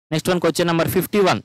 Next one question number fifty one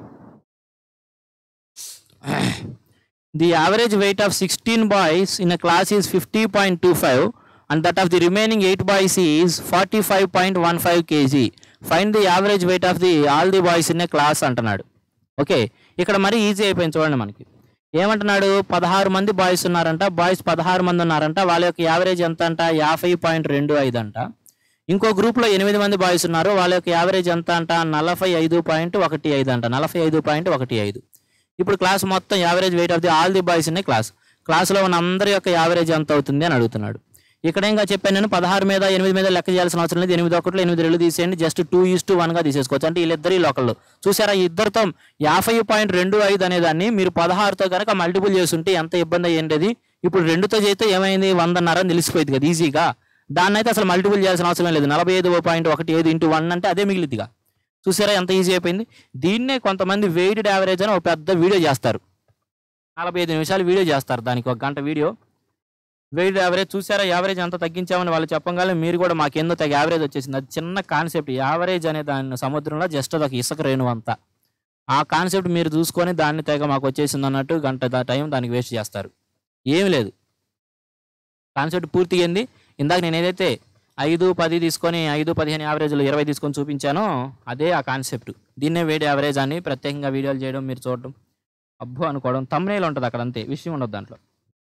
the average weight of 16 boys in a class is 50.25 and that of the remaining 8 boys is 45.15 kg find the average weight of the all the boys in a class అంటున్నాడు okay ఇక్కడ మరి easy అయిపోయింది చూడండి మనకి ఏమంటున్నాడు పదహారు మంది boys ఉన్నారంట బాయ్స్ పదహారు మంది ఉన్నారంట వాళ్ళ యొక్క యావరేజ్ ఎంత అంట యాభై పాయింట్ రెండు ఐదు అంట ఇంకో గ్రూప్లో ఎనిమిది మంది బాయ్స్ ఉన్నారు వాళ్ళ యొక్క యావరేజ్ ఎంత అంట నలభై ఐదు పాయింట్ ఒకటి ఐదు అంట నలభై ఐదు పాయింట్ ఒకటి ఐదు ఇప్పుడు క్లాస్ మొత్తం average weight of the all the boys in class క్లాస్లో ఉన్న అందరి యొక్క యావరేజ్ ఎంత అవుతుంది అని అడుగుతున్నాడు ఇక్కడ ఇంకా చెప్పాను నేను పదహారు మీద ఎనిమిది మీద లెక్క చేయాల్సిన అవసరం లేదు ఎనిమిది ఒకటిలో ఎనిమిది రెండు తీసేయండి జస్ట్ టూ ఈస్ టు వన్గా తీసేసుకోవచ్చు అంటే వీళ్ళిద్దరి లోకల్లో చూసారా ఈ ఇద్దరితో యాభై పాయింట్ రెండు ఐదు అనేదాన్ని మీరు పదహారుతో కనుక మల్టిపుల్ చేస్తుంటే ఎంత ఇబ్బంది అయ్యేది ఇప్పుడు రెండుతో చేస్తే ఏమైంది వందన్నర అని తెలిసిపోయింది కదా ఈజీగా దాన్ని అయితే అసలు మల్టిపుల్ చేయాల్సిన అవసరం లేదు నలభై ఐదు పాయింట్ ఒకటి ఐదు ఇంటూ వన్ అంటే అదే మిగిలిద్దిగా చూసారా ఎంత ఈజీ అయిపోయింది దీన్నే కొంతమంది వెయిటెడ్ యావరేజ్ అని ఒక పెద్ద వీడియో చేస్తారు నలభై ఐదు నిమిషాలు వీడియో చేస్తారు దానికి ఒక గంట వీడియో వెయిట్ యావరేజ్ చూసారా యావరేజ్ అంత తగ్గించామని వాళ్ళు చెప్పగానే మీరు కూడా మాకెందో తగ్గ యావరేజ్ వచ్చేసింది అది చిన్న కాన్సెప్ట్ యావరేజ్ అనే దాని సముద్రంలో జస్ట్ అది ఒక ఇసుక రేణు అంతా ఆ కాన్సెప్ట్ మీరు చూసుకొని దాన్ని తెగ మాకు వచ్చేసింది అన్నట్టు గంట దా టైం దానికి వేస్ట్ చేస్తారు ఏమి లేదు కాన్సెప్ట్ పూర్తిగా ఏంది ఇందాక నేను ఏదైతే ఐదు పది తీసుకొని ఐదు పదిహేను యావరేజ్లు ఇరవై తీసుకొని చూపించానో అదే ఆ కాన్సెప్ట్ దీన్నే వేడి యావరేజ్ అని ప్రత్యేకంగా వీడియోలు చేయడం మీరు చూడడం అబ్బో అనుకోవడం తమ్నేల్ ఉంటుంది అక్కడ అంతే విషయం ఉండదు దాంట్లో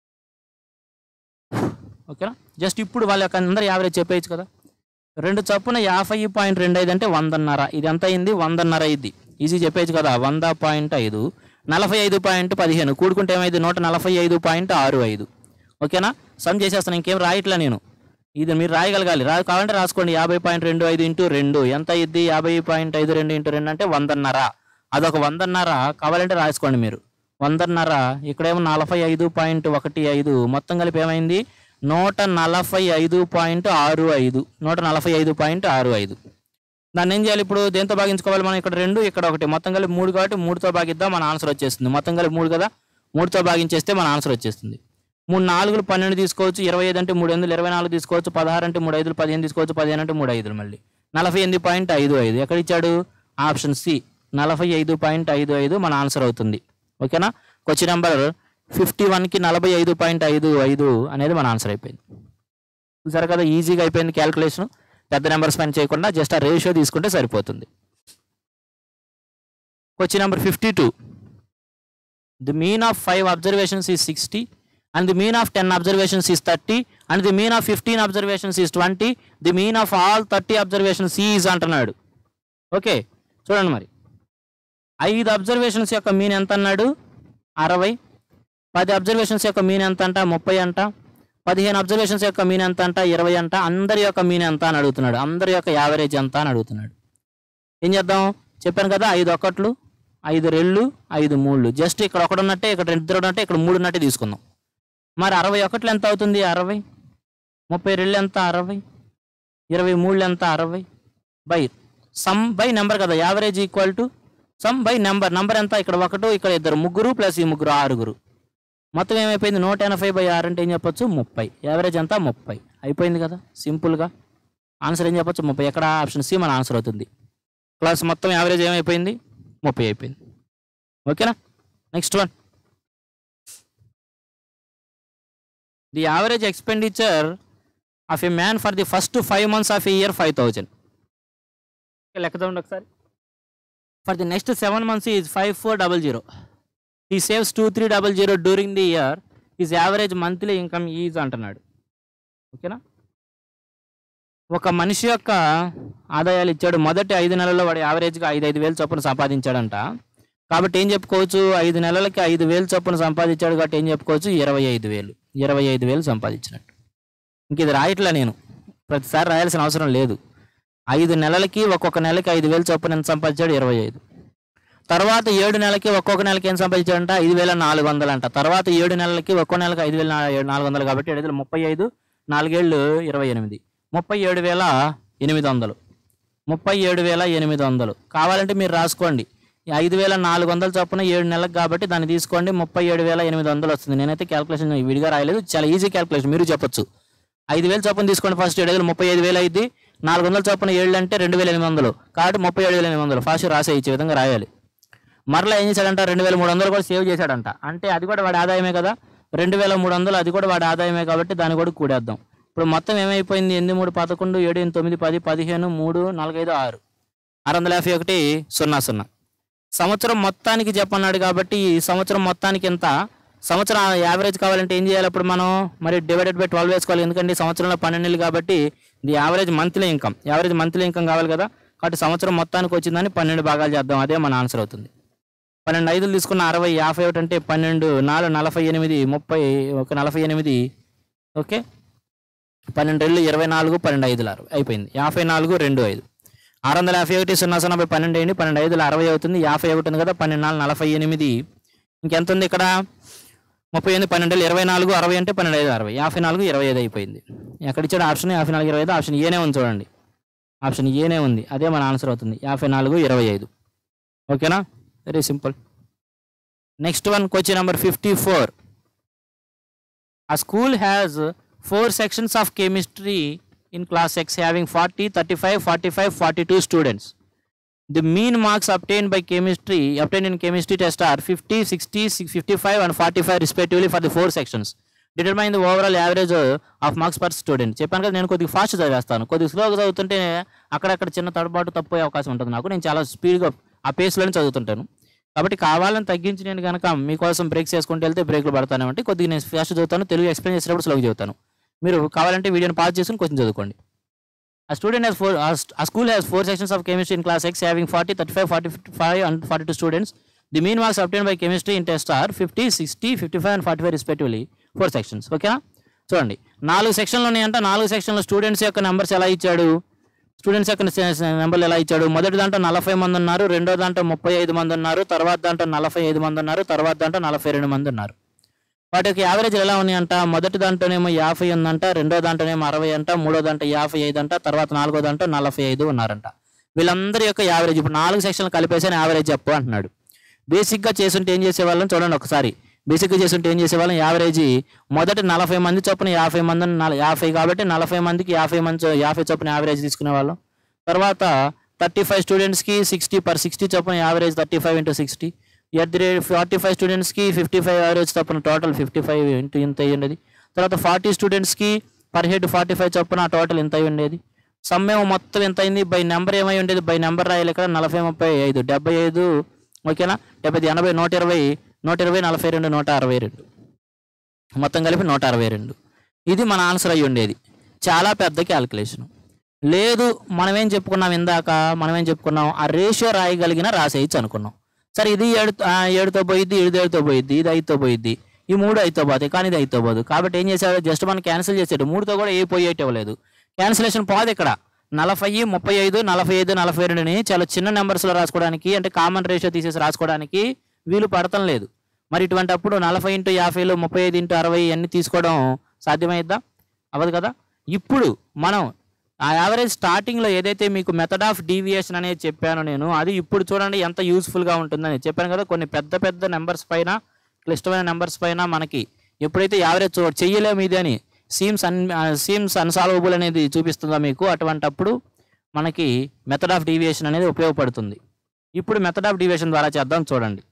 ఓకేనా జస్ట్ ఇప్పుడు వాళ్ళ యొక్క అందరు యావరేజ్ చెప్పేయచ్చు కదా రెండు చప్పున యాభై పాయింట్ రెండు ఐదు అంటే వందన్నర ఇది ఎంత అయింది వందన్నర అయింది ఈజీ చెప్పేయచ్చు కదా వంద పాయింట్ ఐదు నలభై ఐదు పాయింట్ పదిహేను కూడుకుంటే ఏమైంది నూట నలభై ఐదు పాయింట్ ఆరు ఐదు ఓకేనా సమ్ చేసేస్తాను ఇంకేం రాయట్లా నేను ఇది మీరు రాయగలగాలి రా కావాలంటే రాసుకోండి యాభై పాయింట్ రెండు ఐదు ఇంటూ రెండు ఎంత అయ్యిద్ది యాభై పాయింట్ ఐదు రెండు ఇంటూ రెండు అంటే వందన్నర అదొక వందన్నర కావాలంటే రాసుకోండి మీరు వందన్నర ఇక్కడేమో నలభై ఐదు పాయింట్ ఒకటి ఐదు మొత్తం కలిపి ఏమైంది నూట నలభై ఐదు పాయింట్ ఆరు ఐదు నూట నలభై ఐదు పాయింట్ ఆరు ఐదు దాన్ని ఏం చేయాలి ఇప్పుడు దేంతో భాగించుకోవాలి మనం ఇక్కడ రెండు ఇక్కడ ఒకటి మొత్తం కలిపి మూడు కాబట్టి మూడుతో భాగిద్దాం మన ఆన్సర్ వచ్చేస్తుంది మొత్తం కలిపి మూడు కదా మూడుతో భాగించేస్తే మన ఆన్సర్ వచ్చేస్తుంది మూడు నాలుగులు పన్నెండు తీసుకోవచ్చు ఇరవై ఐదు అంటే మూడు ఎనిమిది ఇరవై నాలుగు తీసుకోవచ్చు పదహారు అంటే మూడు ఐదులు పదిహేను తీసుకోవచ్చు పదిహేను అంటే మూడు ఐదులు మళ్ళీ నలభై ఎనిమిది పాయింట్ ఐదు ఐదు ఎక్కడ ఇచ్చాడు ఆప్షన్ సి నలభై ఐదు పాయింట్ ఐదు ఐదు మన ఆన్సర్ అవుతుంది ఓకేనా క్వశ్చన్ నెంబర్ ఫిఫ్టీ వన్కి నలభై ఐదు పాయింట్ ఐదు ఐదు అనేది మన ఆన్సర్ అయిపోయింది చూసారు కదా ఈజీగా అయిపోయింది క్యాలిక్యులేషన్ పెద్ద నెంబర్ స్పెండ్ చేయకుండా జస్ట్ ఆ రేషియో తీసుకుంటే సరిపోతుంది question number fifty two the mean of five observations is sixty and the mean of ten observations is thirty and the mean of fifteen observations is twenty the mean of all thirty observations is అంటున్నాడు okay చూడండి మరి ఐదు observations యొక్క mean ఎంత అన్నాడు అరవై పది observations యొక్క మీన్ ఎంత అంట ముప్పై అంట పదిహేను అబ్జర్వేషన్స్ యొక్క మీన్ ఎంత అంట ఇరవై అంట అందరి యొక్క మీన్ ఎంత అని అడుగుతున్నాడు అందరి యొక్క యావరేజ్ ఎంత అని అడుగుతున్నాడు ఏం చేద్దాం చెప్పాను కదా ఐదు ఒకట్లు ఐదు రెళ్ళు ఐదు మూళ్ళు జస్ట్ ఇక్కడ ఒకటి ఉన్నట్టే ఇక్కడ ఇద్దరు ఉన్నట్టే ఇక్కడ మూడు ఉన్నట్టే తీసుకుందాం మరి అరవై ఒకట్లు ఎంత అవుతుంది అరవై ముప్పై రెళ్ళు ఎంత అరవై ఇరవై మూడు ఎంత అరవై బై సమ్ బై నెంబర్ కదా average equal to sum by number number ఎంత ఇక్కడ ఒకటి ఇక్కడ ఇద్దరు ముగ్గురు ప్లస్ ఈ ముగ్గురు ఆరుగురు మొత్తం ఏమైపోయింది నూట ఎనభై బై ఆరు అంటే ఏం చెప్పొచ్చు ముప్పై యావరేజ్ అంతా ముప్పై అయిపోయింది కదా సింపుల్గా ఆన్సర్ ఏం చెప్పొచ్చు ముప్పై ఎక్కడ ఆప్షన్ సి మన ఆన్సర్ అవుతుంది క్లాస్ మొత్తం యావరేజ్ ఏమైపోయింది ముప్పై అయిపోయింది ఓకేనా next one the average expenditure of a man for the first five months of a year five thousand లెక్క చూడండి ఒకసారి for the next seven months is five four double zero he saves two three double zero during the year is average monthly income is అంటున్నాడు ఓకేనా ఒక మనిషి యొక్క ఆదాయాలు ఇచ్చాడు మొదటి ఐదు నెలల్లో వాడు యావరేజ్గా ఐదు ఐదు వేలు చొప్పున సంపాదించాడంట కాబట్టి ఏం చెప్పుకోవచ్చు ఐదు నెలలకి ఐదు వేలు చొప్పున సంపాదించాడు కాబట్టి ఏం చెప్పుకోవచ్చు ఇరవై ఐదు వేలు ఇరవై ఐదు వేలు సంపాదించినట్టు ఇంక ఇది రాయట్లా నేను ప్రతిసారి రాయాల్సిన అవసరం లేదు ఐదు నెలలకి ఒక్కొక్క నెలకి ఐదు వేలు చొప్పున ఎంత సంపాదించాడు ఇరవై ఐదు తర్వాత ఏడు నెలలకి ఒక్కొక్క నెలకి ఏం సంపాదించాడంట ఐదు వేల నాలుగు వందలు అంట తర్వాత ఏడు నెలలకి ఒక్కో నెలకి ఐదు వేల నా- నాలుగు వందలు కాబట్టి ఏడు వేల ముప్పై ఐదు నాలుగేళ్ళు ఇరవై ఎనిమిది ముప్పై ఏడు వేల ఎనిమిది వందలు ముప్పై ఏడు వేల ఎనిమిది వందలు కావాలంటే మీరు రాసుకోండి ఈ ఐదు వేల నాలుగు వందలు చొప్పున ఏడు నెలలకు కాబట్టి దాన్ని తీసుకోండి ముప్పై ఏడు వేల ఎనిమిది వందలు వస్తుంది నేనైతే క్యాల్కులేషన్ విడిగా రాయలేదు చాలా ఈజీ క్యాల్కులేషన్ మీరు చెప్పొచ్చు ఐదు వేలు చొప్పున తీసుకోండి ఫస్ట్ ఏడు వేలు ముప్పై ఐదు వేలు అయింది నాలుగు వందల చొప్పున ఏళ్ళు అంటే రెండు వేల ఎనిమిది వందలు కాబట్టి ముప్పై ఏడు వేల ఎనిమిది వందలు ఫాస్ట్ రాసే ఇచ్చే విధంగా రాయాలి మరలా ఏం చేశాడంట రెండు వేల మూడు వందలు కూడా సేవ్ చేశాడంట అంటే అది కూడా వాడి ఆదాయమే కదా రెండు వేల మూడు వందలు అది కూడా వాడి ఆదాయమే కాబట్టి దాన్ని కూడా కూడేద్దాం ఇప్పుడు మొత్తం ఏమైపోయింది ఎనిమిది మూడు పదకొండు ఏడు ఎనిమిది తొమ్మిది పది పదిహేను మూడు నాలుగైదు ఆరు ఆరు వందల యాభై ఒకటి సున్నా సున్నా సంవత్సరం మొత్తానికి చెప్పన్నాడు కాబట్టి ఈ సంవత్సరం మొత్తానికి ఎంత సంవత్సరం యావరేజ్ కావాలంటే ఏం చేయాలి అప్పుడు మనం మరి డివైడెడ్ బై ట్వెల్వ్ వేసుకోవాలి ఎందుకంటే ఈ సంవత్సరంలో పన్నెండు నెలలు కాబట్టి ఇది average monthly income average monthly income కావాలి కదా కాబట్టి సంవత్సరం మొత్తానికి వచ్చిందని పన్నెండు భాగాలు చేద్దాం అదే మన ఆన్సర్ అవుతుంది పన్నెండు ఐదులు తీసుకున్న అరవై యాభై ఒకటి అంటే పన్నెండు నాలుగు నలభై ఎనిమిది ముప్పై ఒక నలభై ఎనిమిది ఓకే పన్నెండు రెండు ఇరవై నాలుగు పన్నెండు ఐదులు అరవై అయిపోయింది యాభై నాలుగు రెండు ఐదు ఆరు వందల యాభై ఒకటి సున్నా సున్నా బై పన్నెండు అయింది పన్నెండు ఐదులు అరవై అవుతుంది యాభై ఒకటి ఉంది కదా పన్నెండు నాలుగు నలభై ఎనిమిది ఇంకెంత ఉంది ఇక్కడ ముప్పై ఎనిమిది పన్నెండు ఇరవై నాలుగు అరవై అంటే పన్నెండు ఐదు అరవై యాభై నాలుగు ఇరవై ఐదు అయిపోయింది ఎక్కడ ఇచ్చాడు ఆప్షన్ యాభై నాలుగు ఇరవై ఐదు ఆప్షన్ ఏనే ఉంది చూడండి ఆప్షన్ ఏనే ఉంది అదే మన ఆన్సర్ అవుతుంది యాభై నాలుగు ఇరవై ఐదు ఓకేనా very simple next one question number fifty four A school has four sections of chemistry in class X having 40, 35, 45, 42 students. The mean marks obtained by chemistry obtained in chemistry test are 50, 60, 6, 55 and 45 respectively for the four sections. Determine the overall average uh, of marks per student. చెప్పాను కదా నేను కొద్దిగా fast చదివేస్తాను కొద్దిగా స్లోగా చదువుతుంటే అక్కడక్కడ చిన్న తడబాటు తప్పే అవకాశం ఉంటుంది నాకు నేను చాలా స్పీడ్గా ఆ పేస్లోనే చదువుతుంటాను కాబట్టి కావాలని తగ్గించి నేను కనుక మీకోసం బ్రేక్స్ చేసుకుంటూ వెళ్తే బ్రేక్లు పడతాను అంటే కొద్దిగా నేను ఫాస్ట్ చదువుతాను తెలుగు ఎక్స్ప్లెయిన్ చేసేటప్పుడు స్లోగా చదువుతాను మీరు కావాలంటే వీడియోని పాస్ చేసుకుని కొంచెం చదువుకోండి A student has four, a, st- a school has four sections of chemistry in class X having 40, 35, 45 and 42 students. The mean marks obtained by chemistry in test are 50, 60, 55 and 45 respectively. Four sections. ఓకేనా చూడండి నాలుగు సెక్షన్లు ఉన్నాయంట నాలుగు సెక్షన్లో students యొక్క numbers ఎలా ఇచ్చాడు స్టూడెంట్స్ యొక్క నెంబర్లు ఎలా ఇచ్చాడు మొదటి దాంట్లో నలభై మంది ఉన్నారు రెండో దాంట్లో ముప్పై ఐదు మంది ఉన్నారు తర్వాత దాంట్లో నలభై ఐదు మంది ఉన్నారు తర్వాత దాంట్లో నలభై రెండు మంది ఉన్నారు వాటి యొక్క యావరేజ్ ఎలా ఉన్నాయంట మొదటి దాంట్లోనేమో యాభై ఉందంట రెండో దాంట్లోనేమో అరవై అంట మూడో దాంట్లో యాభై ఐదు అంట తర్వాత నాలుగో దాంట్లో నలభై ఐదు ఉన్నారంట వీళ్ళందరి యొక్క యావరేజ్ ఇప్పుడు నాలుగు సెక్షన్లు కలిపేసి యావరేజ్ చెప్పు అంటున్నాడు బేసిక్గా చేసుంటే ఏం చేసేవాళ్ళం చూడండి ఒకసారి బేసిక్గా చేస్తుంటే ఏం చేసేవాళ్ళం యావరేజ్ మొదటి నలభై మంది చొప్పున యాభై మంది నల- యాభై కాబట్టి నలభై మందికి యాభై మంది చొ- యాభై చొప్పున యావరేజ్ తీసుకునేవాళ్ళం తర్వాత థర్టీ ఫైవ్ స్టూడెంట్స్కి సిక్స్టీ పర్ సిక్స్టీ చొప్పున average thirty five into sixty at the rate forty five స్టూడెంట్స్కి ఫిఫ్టీ ఫైవ్ యావరేజ్ చొప్పున టోటల్ ఫిఫ్టీ ఫైవ్ ఇంటూ ఇంత అయ్యి ఉండేది తర్వాత ఫార్టీ స్టూడెంట్స్కి పర్ హెడ్ ఫార్టీ ఫైవ్ చొప్పున టోటల్ ఇంత అయి ఉండేది సమ్మేమో మొత్తం ఎంత అయింది బై నెంబర్ ఏమై ఉండేది బై నెంబర్ రాయాలి ఇక్కడ నలభై ముప్పై ఐదు డెబ్బై ఐదు ఓకేనా డెబ్బై ఐదు, ఎనభై నూట ఇరవై నూట ఇరవై నలభై రెండు నూట అరవై రెండు మొత్తం కలిపి నూట అరవై రెండు ఇది మన ఆన్సర్ అయ్యి ఉండేది చాలా పెద్ద క్యాలిక్యులేషన్ లేదు మనం ఏం చెప్పుకున్నాం ఇందాక మనం ఏం చెప్పుకున్నాం ఆ రేషియో రాయగలిగిన రాసేయచ్చు అనుకున్నాం సరే ఇది ఏడు ఆ, ఏడుతో పోయిద్ది ఇది ఏడుతో పోయిద్ది ఇది ఐదుతో పోయిద్ది ఈ మూడు ఐదుతో పోతాయి కానీ ఇది ఐదుతో పోదు కాబట్టి ఏం చేశాడు జస్ట్ మనం క్యాన్సిల్ చేసాడు మూడుతో కూడా ఏ పోయేటి ఇవ్వలేదు క్యాన్సిలేషన్ పోదు ఇక్కడ నలభై ముప్పై ఐదు నలభై ఐదు నలభై రెండుని చాలా చిన్న నెంబర్స్లో రాసుకోవడానికి అంటే కామన్ రేషియో తీసేసి రాసుకోవడానికి వీలు పడటం లేదు మరి ఇటువంటి అప్పుడు నలభై ఇంటూ యాభైలో ముప్పై ఐదు ఇంటూ అరవై అన్ని తీసుకోవడం సాధ్యమైద్దా అవ్వదు కదా ఇప్పుడు మనం ఆ యావరేజ్ స్టార్టింగ్లో ఏదైతే మీకు మెథడ్ ఆఫ్ డీవియేషన్ అనేది చెప్పానో నేను అది ఇప్పుడు చూడండి ఎంత యూస్ఫుల్గా ఉంటుందని చెప్పాను కదా కొన్ని పెద్ద పెద్ద నెంబర్స్ పైన క్లిష్టమైన నెంబర్స్ పైన మనకి ఎప్పుడైతే యావరేజ్ చూ చెయ్యలేము ఇది అని సీమ్స్ అన్ సీమ్స్ అన్సాల్వబుల్ అనేది చూపిస్తుందా మీకు అటువంటప్పుడు మనకి మెథడ్ ఆఫ్ డీవియేషన్ అనేది ఉపయోగపడుతుంది ఇప్పుడు మెథడ్ ఆఫ్ డీవియేషన్ ద్వారా చేద్దాం చూడండి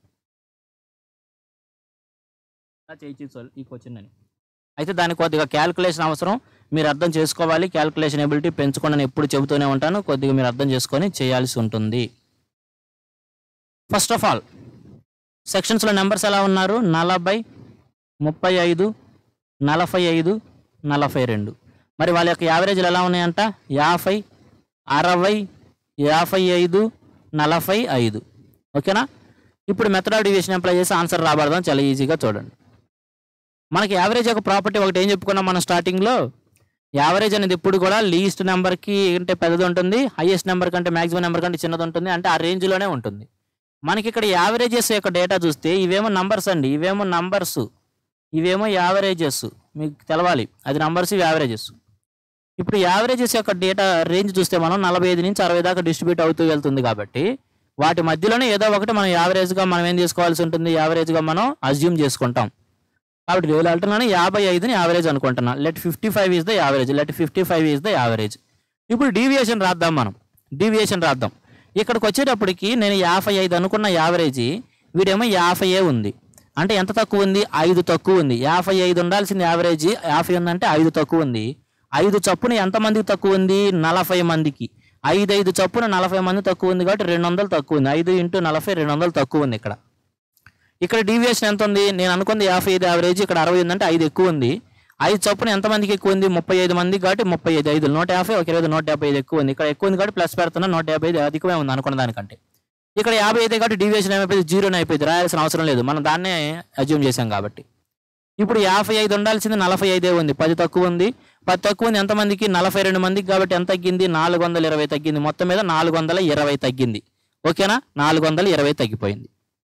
ఇలా చేయొచ్చు సార్ ఈ క్వశ్చన్ అని అయితే దానికి కొద్దిగా క్యాల్కులేషన్ అవసరం మీరు అర్థం చేసుకోవాలి క్యాల్కులేషన్ ఎబిలిటీ పెంచుకోండి అని ఎప్పుడు చెబుతూనే ఉంటాను కొద్దిగా మీరు అర్థం చేసుకొని చేయాల్సి ఉంటుంది ఫస్ట్ ఆఫ్ ఆల్ సెక్షన్స్లో నెంబర్స్ ఎలా ఉన్నారు నలభై ముప్పై ఐదు నలభై ఐదు నలభై రెండు మరి వాళ్ళ యొక్క యావరేజ్లు ఎలా ఉన్నాయంట యాభై అరవై యాభై ఐదు నలభై ఐదు ఓకేనా ఇప్పుడు మెథడ్ ఆఫ్ డివిజన్ అప్లై చేసి ఆన్సర్ రాబడదాం చాలా ఈజీగా చూడండి మనకి యావరేజ్ యొక్క ప్రాపర్టీ ఒకటి ఏం చెప్పుకున్నాం మనం స్టార్టింగ్లో యావరేజ్ అనేది ఎప్పుడు కూడా లీస్ట్ నెంబర్కి అంటే పెద్దది ఉంటుంది హైయెస్ట్ నెంబర్ కంటే మాక్సిమం నెంబర్ కంటే చిన్నది ఉంటుంది అంటే ఆ రేంజ్లోనే ఉంటుంది మనకి ఇక్కడ యావరేజెస్ యొక్క డేటా చూస్తే ఇవేమో నంబర్స్ అండి ఇవేమో నంబర్స్ ఇవేమో యావరేజెస్ మీకు తెలవాలి అది నంబర్స్ ఇవి యావరేజెస్ ఇప్పుడు యావరేజెస్ యొక్క డేటా రేంజ్ చూస్తే మనం నలభై ఐదు నుంచి అరవై దాకా డిస్ట్రిబ్యూట్ అవుతూ వెళ్తుంది కాబట్టి వాటి మధ్యలోనే ఏదో ఒకటి మనం యావరేజ్గా మనం ఏం చేసుకోవాల్సి ఉంటుంది యావరేజ్గా మనం అజ్యూమ్ చేసుకుంటాం కాబట్టి వేలు అంటున్నాను యాభై ఐదుని యావరేజ్ అనుకుంటున్నా let fifty five is the average let fifty five is the average ఇప్పుడు డీవియేషన్ రాద్దాం మనం డీవియేషన్ రాద్దాం ఇక్కడికి వచ్చేటప్పటికి నేను యాభై ఐదు అనుకున్న యావరేజీ వీడేమో యాభైయే ఉంది అంటే ఎంత తక్కువ ఉంది ఐదు తక్కువ ఉంది యాభై ఐదు ఉండాల్సిన యావరేజీ యాభై ఉందంటే ఐదు తక్కువ ఉంది ఐదు చప్పున ఎంతమందికి తక్కువ ఉంది నలభై మందికి ఐదు ఐదు చప్పున నలభై మంది తక్కువ ఉంది కాబట్టి రెండు వందలు తక్కువ ఉంది ఐదు ఇంటూ నలభై రెండు వందలు తక్కువ ఉంది ఇక్కడ ఇక్కడ డీవియేషన్ ఎంత ఉంది నేను అనుకుంది యాభై ఐదు యావరేజ్ ఇక్కడ అరవై ఉందంటే ఐదు ఎక్కువ ఉంది ఐదు చొప్పున ఎంతమందికి ఎక్కువ ఉంది ముప్పై ఐదు మంది కాబట్టి ముప్పై ఐదు ఐదు నూట యాభై ఒక ఇరవై నూట యాభై ఐదు ఎక్కువ ఉంది ఇక్కడ ఎక్కువ ఉంది కాబట్టి ప్లస్ పెడుతున్నా నూట యాభై ఐదు అధికమే ఉంది అనుకున్న దానికంటే ఇక్కడ యాభై ఐదు కాబట్టి డీవియేషన్ ఏమైపోయింది జీరోని అయిపోయింది రాయాల్సిన అవసరం లేదు మనం దాన్నే అజ్యూమ్ చేసాం కాబట్టి ఇప్పుడు యాభై ఐదు ఉండాల్సింది నలభై ఐదే ఉంది పది తక్కువ ఉంది పది తక్కువ ఉంది ఎంతమందికి నలభై రెండు మందికి కాబట్టి ఎంత తగ్గింది నాలుగు వందల ఇరవై తగ్గింది మొత్తం మీద నాలుగు వందల ఇరవై తగ్గింది ఓకేనా నాలుగు వందల ఇరవై తగ్గిపోయింది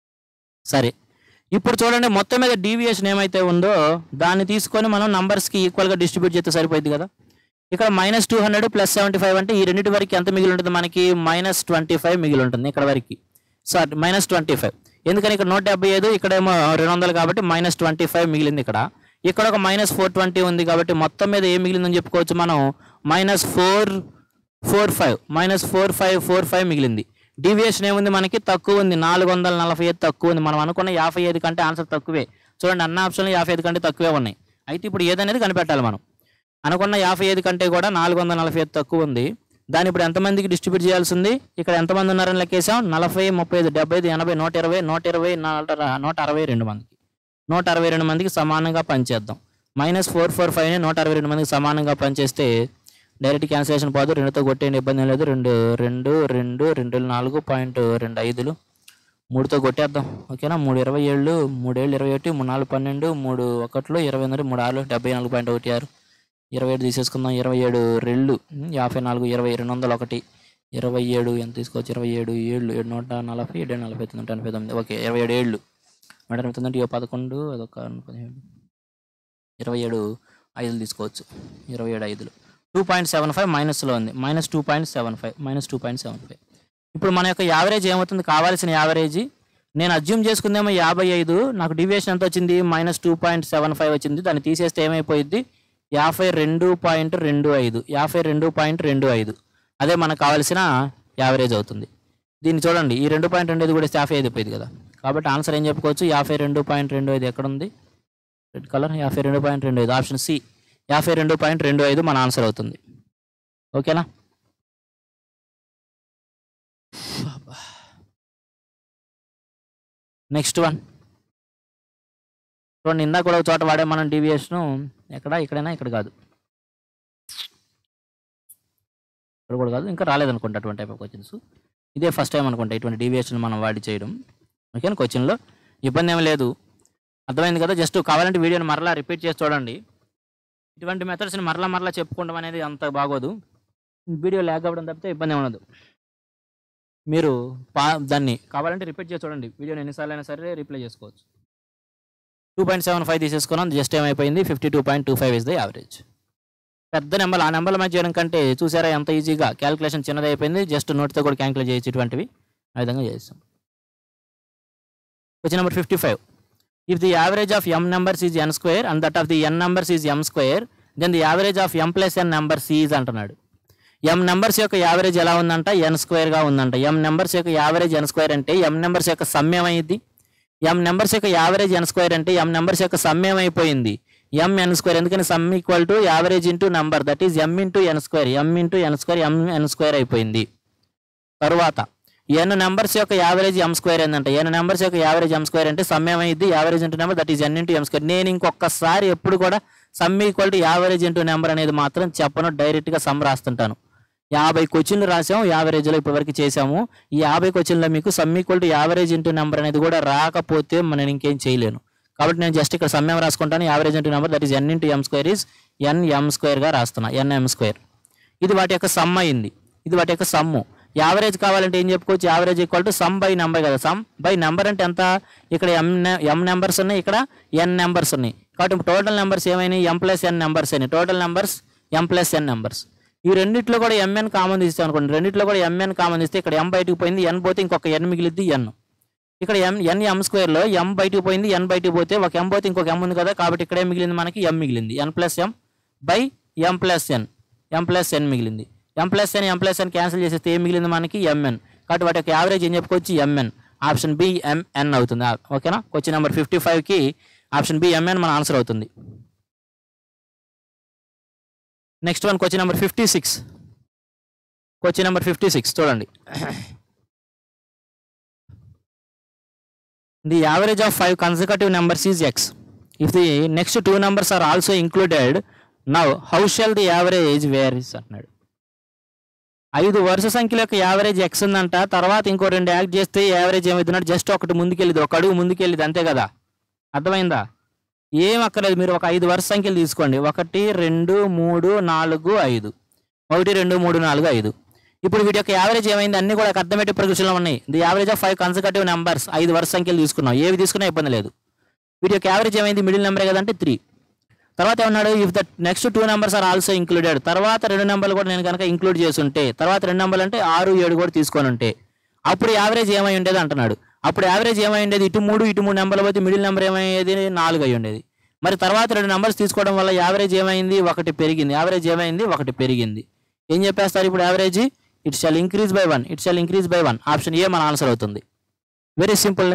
సరే ఇప్పుడు చూడండి మొత్తం మీద డీవియేషన్ ఏమైతే ఉందో దాన్ని తీసుకొని మనం నంబర్స్కి ఈక్వల్గా డిస్ట్రిబ్యూట్ చేస్తే సరిపోయింది కదా ఇక్కడ minus two hundred plus seventy five అంటే ఈ రెండింటి వరకు ఎంత మిగిలి ఉంటుంది మనకి మైనస్ ట్వంటీ ఫైవ్ మిగిలి ఉంటుంది ఇక్కడ వరకు సారీ మైనస్ ట్వంటీ ఫైవ్ ఎందుకని ఇక్కడ నూట డెబ్బై ఐదు ఇక్కడేమో రెండు వందలు కాబట్టి మైనస్ ట్వంటీ ఫైవ్ మిగిలింది ఇక్కడ ఇక్కడ ఒక మైనస్ ఫోర్ ట్వంటీ ఉంది కాబట్టి మొత్తం మీద ఏం మిగిలిందని చెప్పుకోవచ్చు మనం minus four four five minus four five four five మిగిలింది డీవియేషన్ ఏముంది మనకి తక్కువ ఉంది నాలుగు వందల నలభై ఐదు తక్కువ ఉంది మనం అనుకున్న యాభై ఐదు కంటే ఆన్సర్ తక్కువే చూడండి అన్న ఆప్షన్లు యాభై ఐదు కంటే తక్కువే ఉన్నాయి అయితే ఇప్పుడు ఏదనేది కనిపెట్టాలి మనం అనుకున్న యాభై ఐదు కంటే కూడా నాలుగు వందల నలభై ఐదు తక్కువ ఉంది దాన్ని ఇప్పుడు ఎంతమందికి డిస్ట్రిబ్యూట్ చేయాల్సి ఉంది ఇక్కడ ఎంతమంది ఉన్నారని లెక్కేసాం నలభై ముప్పై ఐదు డెబ్బై ఐదు ఎనభై నూట ఇరవై నూట ఇరవై నూట నూట అరవై రెండు మందికి నూట అరవై రెండు మందికి సమానంగా పనిచేద్దాం మైనస్ ఫోర్ ఫోర్ ఫైవ్ని నూట అరవై రెండు మందికి సమానంగా పనిచేస్తే డైరెక్ట్ క్యాన్సిలేషన్ పోదు రెండుతో కొట్టేయండి ఇబ్బంది ఏం లేదు రెండు రెండు రెండు రెండు నాలుగు పాయింట్ రెండు ఐదులు మూడుతో కొట్టేద్దాం ఓకేనా మూడు ఇరవై ఏళ్ళు మూడేళ్ళు ఇరవై ఒకటి మూడు నాలుగు పన్నెండు మూడు ఒకట్లు ఇరవై ఎనిమిది మూడు ఆరు డెబ్బై నాలుగు పాయింట్ ఒకటి ఆరు ఇరవై ఏడు తీసేసుకుందాం ఇరవై ఏడు రెళ్ళు ఉమ్, యాభై నాలుగు ఇరవై రెండు వందల ఒకటి ఇరవై ఏడు ఎంత తీసుకోవచ్చు ఇరవై ఏడు ఏళ్ళు ఏడు నూట నలభై ఏడు నలభై తొమ్మిది నూట ఎనభై తొమ్మిది ఓకే ఇరవై ఏడు ఏళ్ళు నూట ఎనభై తొమ్మిది ఇక పదకొండు అదొక పదిహేడు ఇరవై ఏడు ఐదులు తీసుకోవచ్చు ఇరవై ఏడు ఐదులు టూ పాయింట్ సెవెన్ ఫైవ్ మైనస్లో ఉంది minus two point seven five minus two point seven five ఇప్పుడు మన యొక్క యావరేజ్ ఏమవుతుంది కావాల్సిన యావరేజ్ నేను అజ్యూమ్ చేసుకుందేమో యాభై ఐదు నాకు డివియేషన్ ఎంత వచ్చింది minus two point seven five వచ్చింది దాన్ని తీసేస్తే ఏమైపోయింది యాభై రెండు పాయింట్ రెండు ఐదు యాభై రెండు పాయింట్ రెండు ఐదు అదే మనకు కావాల్సిన యావరేజ్ అవుతుంది దీన్ని చూడండి ఈ రెండు పాయింట్ రెండు ఐదు కూడా యాభై ఐదు అయిపోయింది కదా కాబట్టి ఆన్సర్ ఏం చెప్పుకోవచ్చు యాభై రెండు పాయింట్ రెండు ఐదు ఎక్కడ ఉంది రెడ్ కలర్ యాభై రెండు పాయింట్ రెండు ఐదు ఆప్షన్ సి యాభై రెండు పాయింట్ రెండు ఐదు మన ఆన్సర్ అవుతుంది ఓకేనా నెక్స్ట్ వన్ చూడండి ఇందాక కూడా ఒక చోట వాడే మనం డీవియేషన్ ఎక్కడ ఇక్కడైనా ఇక్కడ కాదు ఇక్కడ కూడా కాదు ఇంకా రాలేదనుకుంటా అటువంటి టైప్ ఆఫ్ క్వశ్చన్స్ ఇదే ఫస్ట్ టైం అనుకుంటా ఇటువంటి డీవియేషన్ మనం వాడి చేయడం ఓకేనా క్వశ్చన్లో ఇబ్బంది ఏమీ లేదు అర్థమైంది కదా జస్ట్ కావాలంటే వీడియోని మరలా రిపీట్ చేసి చూడండి ఇటువంటి మెథడ్స్ని మరలా మరలా చెప్పుకోవడం అనేది అంత బాగోదు వీడియో ల్యాగ్ అవ్వడం తప్పితే ఇబ్బంది ఏమి ఉండదు మీరు పా దాన్ని కావాలంటే రిపీట్ చేసి చూడండి వీడియోని ఎన్నిసార్లు అయినా సరే రిప్లై చేసుకోవచ్చు టూ పాయింట్ సెవెన్ ఫైవ్ తీసేసుకున్నాం జస్ట్ ఏమైపోయింది fifty two point two five is the average పెద్ద నెంబర్ ఆ నెంబర్ల మధ్య చేయడం కంటే చూసారా ఎంత ఈజీగా క్యాలిక్యులేషన్ చిన్నది అయిపోయింది జస్ట్ నోట్తో కూడా క్యాలిక్యులేట్ చేయొచ్చు ఇటువంటివి ఆ విధంగా చేస్తాం question number fifty five if the average of M numbers is N square and that of the N numbers is M square then the average of M plus N numbers is అంటున్నాడు M numbers యొక్క average ఎలా ఉందంట N స్క్వేర్గా ఉందంట M numbers యొక్క average N square అంటే M numbers యొక్క సమ్యం అయింది ఎం నెంబర్స్ యొక్క యావరేజ్ ఎన్ స్క్వేర్ అంటే ఎం నెంబర్స్ యొక్క సమ్యం అయిపోయింది ఎం ఎన్ స్క్వేర్ ఎందుకని sum equal to average into number that is M into N square M into N square M N square అయిపోయింది తరువాత ఎన్ నెంబర్స్ యొక్క average M square ఏంటంటే N numbers యొక్క average M square అంటే sum ఏమైంది average into number that is N into M square నేను ఇంకొకసారి ఎప్పుడు కూడా sum equal to average into number అనేది మాత్రం చెప్పను డైరెక్ట్గా సమ్ రాస్తుంటాను యాభై క్వశ్చన్లు రాసాము యావరేజ్లో ఇప్పటివరకు చేసాము ఈ యాభై క్వశ్చన్లో మీకు sum equal to average into number అనేది కూడా రాకపోతే నేను ఇంకేం చేయలేను కాబట్టి నేను జస్ట్ ఇక్కడ సమ్యం రాసుకుంటాను average into number that is N into M square is N M స్క్వేర్గా రాస్తున్నా ఎన్ ఎం స్క్వేర్ ఇది వాటి యొక్క సమ్ అయింది ఇది వాటి యొక్క సమ్ము యావరేజ్ కావాలంటే ఏం చెప్పుకోవచ్చు average equal to sum by number కదా సమ్ బై నెంబర్ అంటే ఎంత ఇక్కడ ఎం ఎం నెంబర్స్ ఉన్నాయి ఇక్కడ ఎన్ నెంబర్స్ ఉన్నాయి కాబట్టి టోటల్ నెంబర్స్ ఏమైనాయి ఎం ప్లస్ ఎన్ నెంబర్స్ అయినాయి total numbers M plus N numbers ఈ రెండిట్లో కూడా ఎంఎన్ కామన్ తీస్తాం అనుకోండి రెండిట్లో కూడా ఎంఎన్ కామన్ తీస్తే ఇక్కడ ఎం బయటకు పోయింది ఎన్ పోతే ఇంకొక ఎన్ మిగిలిద్ది ఎన్ ఇక్కడ ఎం ఎన్ ఎం స్క్వేర్లో ఎం బయటకు పోయింది ఎన్ బయటకు పోతే ఒక ఎం పోతే ఇంకొక ఎం ఉంది కదా కాబట్టి ఇక్కడ ఏం మిగిలింది మనకి ఎం మిగిలింది N plus M by M plus N M plus N మిగిలింది ఎం ప్లస్ అని ఎం ప్లస్ అని క్యాన్సిల్ చేసేస్తే ఏం మిగిలింది మనకి ఎంఎన్ కాబట్టి వాటి యొక్క యావరేజ్ ఏం చెప్పుకోవచ్చు ఎంఎన్ ఆప్షన్ బి ఎంఎన్ అవుతుంది ఆ, ఓకేనా క్వశ్చన్ నెంబర్ ఫిఫ్టీ ఫైవ్కి ఆప్షన్ బి ఎంఎన్ మన ఆన్సర్ అవుతుంది next one question number fifty six question number fifty six చూడండి the average of five consecutive numbers is X if the next two numbers are also included now how shall the average vary is అంటున్నాడు ఐదు వరుస సంఖ్యల యొక్క average X ఉందంట తర్వాత ఇంకో రెండు యాక్ట్ చేస్తే యావరేజ్ ఏమవుతున్నాడు జస్ట్ ఒకటి ముందుకెళ్ళింది ఒక అడుగు ముందుకెళ్ళింది అంతే కదా అర్థమైందా ఏం అక్కర్లేదు మీరు ఒక ఐదు వరుస సంఖ్యలు తీసుకోండి ఒకటి రెండు మూడు నాలుగు ఐదు ఒకటి రెండు మూడు నాలుగు ఐదు ఇప్పుడు వీటి యొక్క యావరేజ్ ఏమైంది అన్ని కూడా అర్థమెటిక్ ప్రకృతిలో ఉన్నాయి the average of five consecutive numbers ఐదు వరుస సంఖ్యలు తీసుకున్నాం ఏవి తీసుకున్నా ఇబ్బంది లేదు వీటి యొక్క యావరేజ్ ఏమైంది మిడిల్ నెంబర్ కదంటే త్రీ తర్వాత ఏమన్నాడు if the next two numbers are also included తర్వాత రెండు నెంబర్లు కూడా నేను కనుక ఇంక్లూడ్ చేసి ఉంటే తర్వాత రెండు నెంబర్లు అంటే ఆరు ఏడు కూడా తీసుకొని ఉంటే అప్పుడు యావరేజ్ ఏమై ఉండేది అంటున్నాడు అప్పుడు యావరేజ్ ఏమై ఉండేది ఇటు మూడు ఇటు మూడు నెంబర్లు పోతే మిడిల్ నెంబర్ ఏమయ్యేది నాలుగు అయి ఉండేది మరి తర్వాత రెండు నెంబర్స్ తీసుకోవడం వల్ల యావరేజ్ ఏమైంది ఒకటి పెరిగింది యావరేజ్ ఏమైంది ఒకటి పెరిగింది ఏం చెప్పేస్తారు ఇప్పుడు average it shall increase by one it shall increase by one option A మన ఆన్సర్ అవుతుంది వెరీ సింపుల్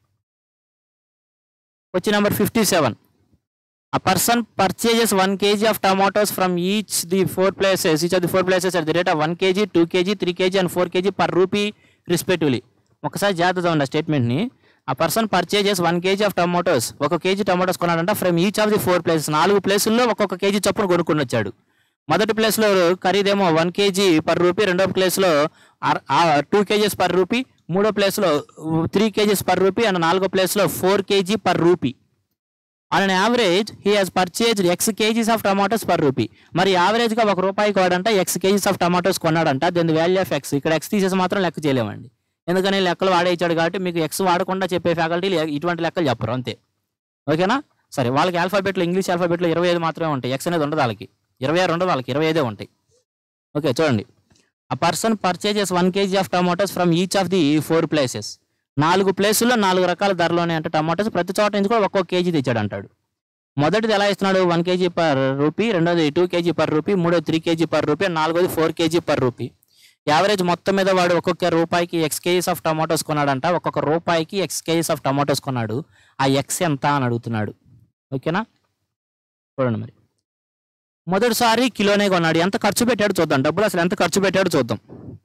వచ్చి number fifty seven A person purchases 1 kg of tomatoes from each the four places, each of the four places at the rate of 1 kg, 2 kg, 3 kg and 4 kg per rupee respectively. ఒకసారి జాగ్రత్తగా ఉండే స్టేట్మెంట్ని ఆ person purchases one KG of tomatoes ఒక KG tomatoes కొన్నాడంట from each of the four places నాలుగు ప్లేసుల్లో ఒక్కొక్క కేజీ చొప్పున కొనుక్కొని వచ్చాడు మొదటి ప్లేస్లో ఖరీదేమో వన్ కేజీ పర్ రూపీ రెండో ప్లేస్లో టూ కేజీస్ పర్ రూపీ మూడో ప్లేస్లో three KGs per rupee and నాలుగో ప్లేస్లో four KG per rupee on an average he has purchased X kgs of tomatoes per rupee మరి యావరేజ్గా ఒక రూపాయికి వాడంట ఎక్స్ కేజీస్ ఆఫ్ టమాటోస్ కొన్నాడంట దెన్ వాల్యూ ఆఫ్ ఎక్స్ ఇక్కడ ఎక్స్ తీసేసి మాత్రం లెక్క చేయలేమండి ఎందుకని లెక్కలు వాడే ఇచ్చాడు కాబట్టి మీకు ఎక్స్ వాడకుండా చెప్పే ఫ్యాకల్టీలు ఇటువంటి లెక్కలు చెప్పరు అంతే ఓకేనా సరే వాళ్ళకి ఆల్ఫాబెట్లో ఇంగ్లీష్ ఆల్ఫాబెట్లో ఇరవై ఐదు మాత్రమే ఉంటాయి ఎక్స్ అనేది ఉండదు వాళ్ళకి ఇరవై ఆరు ఉండదు వాళ్ళకి ఇరవై ఐదే ఉంటాయి ఓకే చూడండి ఆ person purchases one KG of tomatoes from each of the four places నాలుగు ప్లేసుల్లో నాలుగు రకాల ధరలోనే అంటే టమాటోస్ ప్రతి చోట నుంచి కూడా ఒక్కొక్క కేజీ తెచ్చాడు అంటాడు మొదటిది ఎలా ఇస్తున్నాడు వన్ కేజీ పర్ రూపీ రెండోది టూ కేజీ పర్ రూపీ మూడోది త్రీ కేజీ పర్ రూపీ నాలుగోది four KG per rupee average మొత్తం మీద వాడు ఒక్కొక్క రూపాయికి ఎక్స్ కేజీస్ ఆఫ్ టమాటోస్ కొన్నాడంట ఒక్కొక్క రూపాయికి ఎక్స్ కేజీస్ ఆఫ్ టమాటోస్ కొన్నాడు ఆ ఎక్స్ ఎంత అని అడుగుతున్నాడు ఓకేనా చూడండి మరి మొదటిసారి కిలోనే కొన్నాడు ఎంత ఖర్చు పెట్టాడు చూద్దాం డబ్బులు అసలు ఎంత ఖర్చు పెట్టాడు చూద్దాం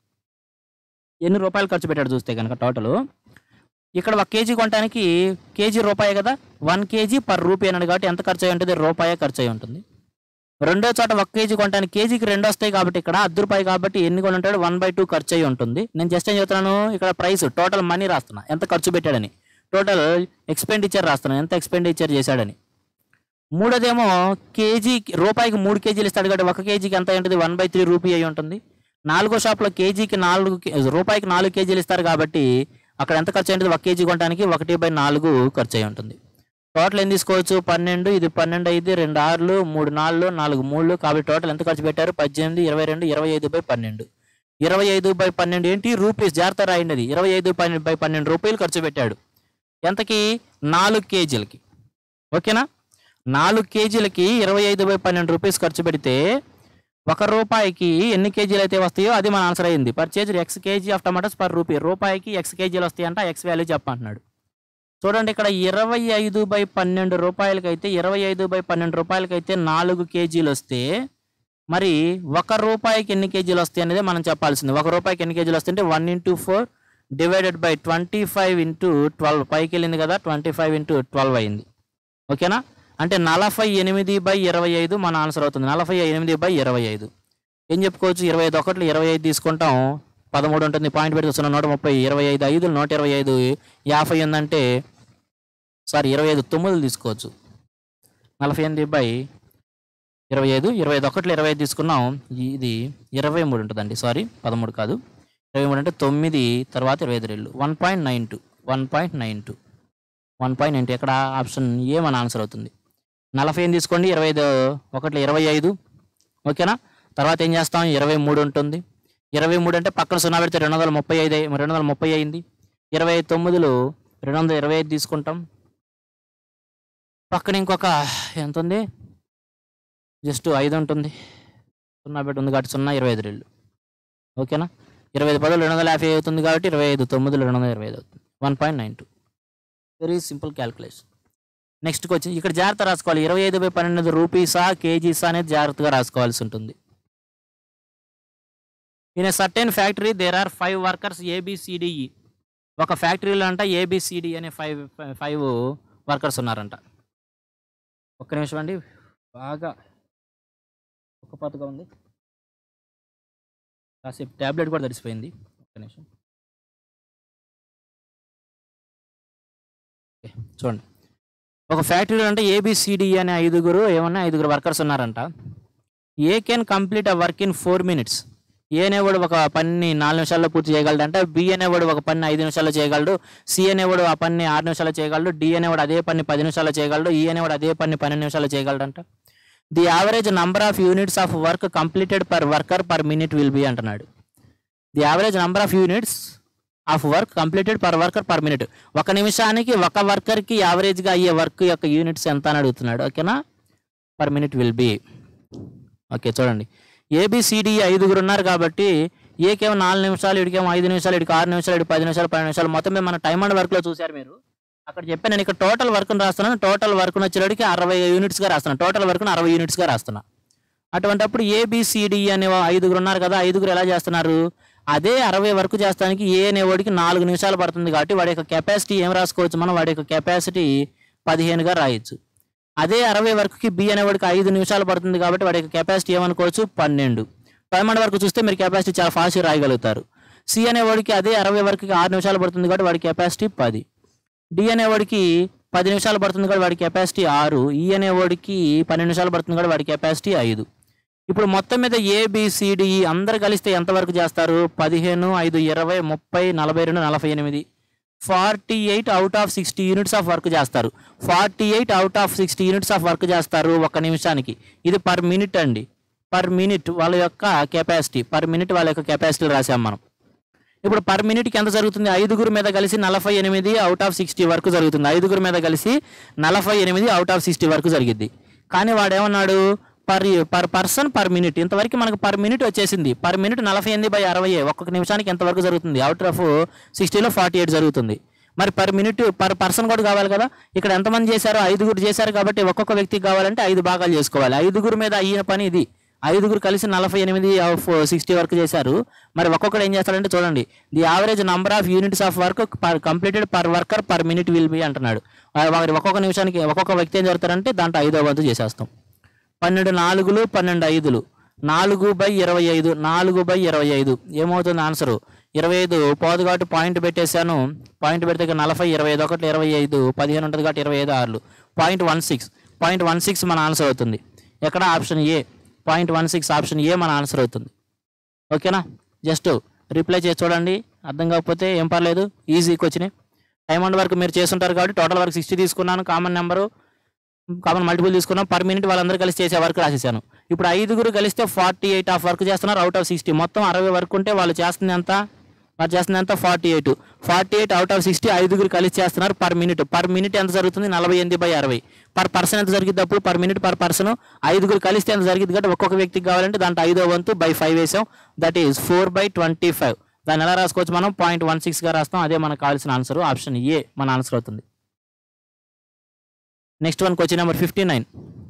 ఎన్ని రూపాయలు ఖర్చు పెట్టాడు చూస్తే కనుక టోటల్ ఇక్కడ ఒక కేజీ కొనడానికి కేజీ రూపాయి కదా వన్ కేజీ పర్ రూపీ అన్నాడు కాబట్టి ఎంత ఖర్చు అయి ఉంటుంది రూపాయే ఖర్చు అయి ఉంటుంది రెండో చోట ఒక కేజీ కొనడానికి కేజీకి రెండు వస్తాయి కాబట్టి ఇక్కడ అర్ధ రూపాయి కాబట్టి ఎన్ని కొని ఉంటాడు వన్ బై టూ ఖర్చు అయి ఉంటుంది నేను జస్ట్ ఏం చెప్తున్నాను ఇక్కడ ప్రైస్ టోటల్ మనీ రాస్తున్నా ఎంత ఖర్చు పెట్టాడని టోటల్ ఎక్స్పెండిచర్ రాస్తున్నాను ఎంత ఎక్స్పెండిచర్ చేశాడని మూడోదేమో కేజీ రూపాయికి మూడు కేజీలు ఇస్తాడు కాబట్టి ఒక కేజీకి ఎంత ఉంటుంది వన్ బై త్రీ రూపీ అయి ఉంటుంది నాలుగో షాప్లో కేజీకి నాలుగు కే- రూపాయికి నాలుగు కేజీలు ఇస్తారు కాబట్టి అక్కడ ఎంత ఖర్చు అయింటుంది ఒక కేజీ కొనడానికి ఒకటి బై నాలుగు ఖర్చు అయి ఉంటుంది టోటల్ ఏం తీసుకోవచ్చు పన్నెండు ఇది పన్నెండు ఐదు రెండు ఆరులు మూడు నాలుగు నాలుగు మూడు కాబట్టి టోటల్ ఎంత ఖర్చు పెట్టారు పద్దెనిమిది ఇరవై రెండు ఇరవై ఐదు బై పన్నెండు ఇరవై ఐదు బై పన్నెండు ఏంటి రూపీస్ జాగ్రత్త రాయండి అది ఇరవై ఐదు పన్నెండు బై పన్నెండు రూపాయలు ఖర్చు పెట్టాడు ఎంతకి నాలుగు కేజీలకి ఓకేనా నాలుగు కేజీలకి ఇరవై ఐదు బై పన్నెండు రూపీస్ ఖర్చు పెడితే ఒక రూపాయికి ఎన్ని కేజీలు అయితే వస్తాయో అది మన ఆన్సర్ అయింది purchase x kg of tomatoes per rupee రూపాయికి ఎక్స్ కేజీలు వస్తాయంట ఎక్స్ వాల్యూ చెప్పంటున్నాడు చూడండి ఇక్కడ ఇరవై ఐదు బై పన్నెండు రూపాయలకైతే ఇరవై ఐదు బై పన్నెండు రూపాయలకైతే నాలుగు కేజీలు వస్తే మరి ఒక రూపాయికి ఎన్ని కేజీలు వస్తాయి అనేది మనం చెప్పాల్సింది ఒక రూపాయికి ఎన్ని కేజీలు వస్తాయంటే one into four divided by twenty five into twelve పైకి వెళ్ళింది కదా ట్వంటీ ఫైవ్ ఇంటూ ట్వెల్వ్ అయింది ఓకేనా అంటే నలభై ఎనిమిది బై ఇరవై ఐదు మన ఆన్సర్ అవుతుంది నలభై ఎనిమిది బై ఇరవై ఐదు ఏం చెప్పుకోవచ్చు ఇరవై ఐదు ఒకట్లు ఇరవై ఐదు తీసుకుంటాం పదమూడు ఉంటుంది పాయింట్ పెట్టి వస్తున్న నూట ముప్పై ఇరవై ఐదు ఐదు నూట ఇరవై ఐదు యాభై ఉందంటే సారీ ఇరవై ఐదు తొమ్మిది తీసుకోవచ్చు నలభై ఎనిమిది బై ఇరవై ఐదు ఇరవై ఐదు ఒకట్లు ఇరవై ఐదు తీసుకున్నాం ఇది ఇరవై మూడు ఉంటుందండి సారీ పదమూడు కాదు ఇరవై మూడు అంటే తొమ్మిది తర్వాత ఇరవై ఐదు రెళ్ళు one point nine two one point nine two one point nine two ఇక్కడ ఆప్షన్ ఏ మన ఆన్సర్ అవుతుంది నలభై ఎనిమిది తీసుకోండి ఇరవై ఐదు ఒకటి ఇరవై ఐదు ఓకేనా తర్వాత ఏం చేస్తాం ఇరవై మూడు ఉంటుంది ఇరవై మూడు అంటే పక్కన సున్నా పెడితే రెండు వందల ముప్పై ఐదు అయ్యి- రెండు వందల ముప్పై అయింది ఇరవై ఐదు తొమ్మిదిలో రెండు వందల ఇరవై ఐదు తీసుకుంటాం పక్కన ఇంకొక ఎంత ఉంది జస్ట్ ఐదు ఉంటుంది సున్నా పెట్టి ఉంది కాబట్టి సున్నా ఇరవై ఐదు రెళ్ళు ఓకేనా ఇరవై ఐదు పదులు రెండు వందల యాభై అవుతుంది కాబట్టి ఇరవై ఐదు తొమ్మిదిలో రెండు వందల ఇరవై ఐదు అవుతుంది one point nine two very simple calculation నెక్స్ట్కి వచ్చి ఇక్కడ జాగ్రత్త రాసుకోవాలి ఇరవై ఐదు బై పన్నెండు రూపీసా కేజీసా అనేది జాగ్రత్తగా రాసుకోవాల్సి ఉంటుంది in a certain factory there are five workers A B C D E ఒక ఫ్యాక్టరీలో అంట ఏబిసిడి అనే ఫైవ్ ఫైవ్ వర్కర్స్ ఉన్నారంట ఒక్క నిమిషం అండి బాగా ఒక పాతగా ఉంది కాసేపు ట్యాబ్లెట్ కూడా తడిసిపోయింది ఒక్క నిమిషం ఓకే, చూడండి ఒక ఫ్యాక్టరీలో అంటే ఏబిసిడి అనే ఐదుగురు ఏమన్నా ఐదుగురు వర్కర్స్ ఉన్నారంట A can complete a work in four minutes A అనేవాడు ఒక పని నాలుగు నిమిషాల్లో పూర్తి చేయగలడంట బి అనేవాడు ఒక పని ఐదు నిమిషాల్లో చేయగలడు సి అనేవాడు ఆ పని ఆరు నిమిషాల్లో చేయగలడు డి అనేవాడు అదే పని పది నిమిషాల్లో చేయగలడు ఈ అనేవాడు అదే పని పన్నెండు నిమిషాల్లో చేయగలడంట the average number of units of work completed per worker per minute will be అంటున్నాడు the average number of units of work completed per worker per minute ఒక నిమిషానికి ఒక వర్కర్కి యావరేజ్గా అయ్యే వర్క్ యొక్క యూనిట్స్ ఎంత అని అడుగుతున్నాడు ఓకేనా per minute will be okay చూడండి ఏబిసిడి ఐదుగురు ఉన్నారు కాబట్టి ఏకేమో నాలుగు నిమిషాలు ఇడికేమో ఐదు నిమిషాలు ఇడికి ఆరు నిమిషాలు ఇడికి పది నిమిషాలు పన్నెండు నిమిషాలు మొత్తం మీద మన టైమ్ అండ్ వర్క్లో చూశారు మీరు అక్కడ చెప్పాను నేను ఇక్కడ టోటల్ వర్క్ను రాస్తున్నాను టోటల్ వర్క్ను వచ్చేటికి అరవై యూనిట్స్గా రాస్తున్నాను టోటల్ వర్క్ను అరవై యూనిట్స్గా రాస్తున్నా అటువంటప్పుడు ఏబిసిడి అనే ఐదుగురు ఉన్నారు కదా ఐదుగురు ఎలా చేస్తున్నారు అదే అరవై వరకు చేస్తానికి ఏ అనేవాడికి నాలుగు నిమిషాలు పడుతుంది కాబట్టి వాడి యొక్క కెపాసిటీ ఏం రాసుకోవచ్చు మనం వాడి యొక్క కెపాసిటీ పదిహేనుగా రాయొచ్చు అదే అరవై వరకుకి బి అనేవాడికి ఐదు నిమిషాలు పడుతుంది కాబట్టి వాడి యొక్క కెపాసిటీ ఏమనుకోవచ్చు పన్నెండు పదకొండు వరకు చూస్తే మీరు కెపాసిటీ చాలా ఫాస్ట్గా రాయగలుగుతారు సి అనేవాడికి అదే అరవై వరకు ఆరు నిమిషాలు పడుతుంది కాబట్టి వాడి కెపాసిటీ పది డి అనేవాడికి పది నిమిషాలు పడుతుంది కాబట్టి వాడి కెపాసిటీ ఆరు ఈ అనేవాడికి పన్నెండు నిమిషాలు పడుతుంది కాబట్టి వాడి కెపాసిటీ ఐదు ఇప్పుడు మొత్తం మీద ఏబిసిడిఈ అందరు కలిస్తే ఎంతవరకు చేస్తారు పదిహేను ఐదు ఇరవై ముప్పై నలభై రెండు నలభై ఎనిమిది forty eight out of sixty units of work చేస్తారు forty eight out of sixty units of work చేస్తారు ఒక నిమిషానికి ఇది పర్ మినిట్ అండి పర్ మినిట్ వాళ్ళ యొక్క కెపాసిటీ పర్ మినిట్ వాళ్ళ యొక్క కెపాసిటీ రాసాం మనం ఇప్పుడు పర్ మినిట్కి ఎంత జరుగుతుంది ఐదుగురు మీద కలిసి నలభై ఎనిమిది అవుట్ ఆఫ్ సిక్స్టీ వరకు జరుగుతుంది ఐదుగురు మీద కలిసి నలభై ఎనిమిది అవుట్ ఆఫ్ సిక్స్టీ వరకు జరిగింది కానీ వాడు ఏమన్నాడు per per person per minute ఇంతవరకు మనకు పర్ మినిట్ వచ్చేసింది పర్ మినిట్ నలభై ఎనిమిది బై అరవై ఒక్కొక్క నిమిషానికి ఎంతవరకు జరుగుతుంది అవుట్ ఆఫ్ సిక్స్టీలో ఫార్టీ ఎయిట్ జరుగుతుంది మరి పర్ మినిట్ పర్ పర్సన్ కూడా కావాలి కదా ఇక్కడ ఎంతమంది చేశారో ఐదుగురు చేశారు కాబట్టి ఒక్కొక్క వ్యక్తికి కావాలంటే ఐదు భాగాలు చేసుకోవాలి ఐదుగురు మీద అయిన పని ఇది ఐదుగురు కలిసి నలభై ఎనిమిది ఆఫ్ సిక్స్టీ వర్క్ చేశారు మరి ఒక్కొక్కడు ఏం చేస్తాడంటే చూడండి the average number of units of work per completed per worker per minute will be అంటున్నాడు ఆ వారి ఒక్కొక్క నిమిషానికి ఒక్కొక్క వ్యక్తి ఏం జరుగుతారంటే దాంట్లో ఐదో వంతు చేసేస్తాం పన్నెండు నాలుగులు పన్నెండు ఐదులు నాలుగు బై ఇరవై ఐదు నాలుగు బై ఇరవై ఐదు ఏమవుతుంది ఆన్సరు ఇరవై ఐదు పోదు కాబట్టి పాయింట్ పెట్టేశాను పాయింట్ పెడితే ఇక నలభై ఇరవై ఐదు ఒకటి ఇరవై ఐదు పదిహేను ఉంటుంది కాబట్టి ఇరవై ఐదు ఆరులు point one six point one six మన ఆన్సర్ అవుతుంది ఎక్కడ option A point one six option A మన ఆన్సర్ అవుతుంది ఓకేనా జస్ట్ రిప్లై చేసి చూడండి అర్థం కాకపోతే ఏం పర్లేదు ఈజీ వచ్చినాయి టైం అండ్ వర్క్ మీరు చేస్తుంటారు కాబట్టి టోటల్ వర్క్ సిక్స్టీ తీసుకున్నాను కామన్ నెంబరు కామన్ మల్టిపుల్ తీసుకున్నాం పర్ మినిట్ వాళ్ళందరూ కలిసి చేసే వర్క్ రాసేసాను ఇప్పుడు ఐదుగురు కలిస్తే ఫార్టీ ఎయిట్ ఆఫ్ వర్క్ చేస్తున్నారు అవుట్ ఆఫ్ సిక్స్టీ మొత్తం అరవై వర్క్ ఉంటే వాళ్ళు చేస్తుంది ఎంత వాళ్ళు చేస్తుంది ఎంత forty eight forty eight out of sixty ఐదుగురు కలిసి చేస్తున్నారు పర్ మినిట్ పర్ మినిట్ ఎంత జరుగుతుంది నలభై ఎనిమిది బై అరవై పర్ పర్సన్ ఎంత జరిగింది అప్పుడు పర్ మినిట్ పర్ పర్సన్ ఐదుగురు కలిస్తే ఎంత జరిగింది కాబట్టి ఒక్కొక్క వ్యక్తికి కావాలంటే దాంట్లో ఐదో వంతు బై ఫైవ్ వేసాం that is four by twenty five దాన్ని ఎలా రాసుకోవచ్చు మనం పాయింట్ వన్ సిక్స్గా రాస్తాం అదే మనకు కావాల్సిన ఆన్సర్ ఆప్షన్ ఏ మన ఆన్సర్ అవుతుంది next one question number fifty nine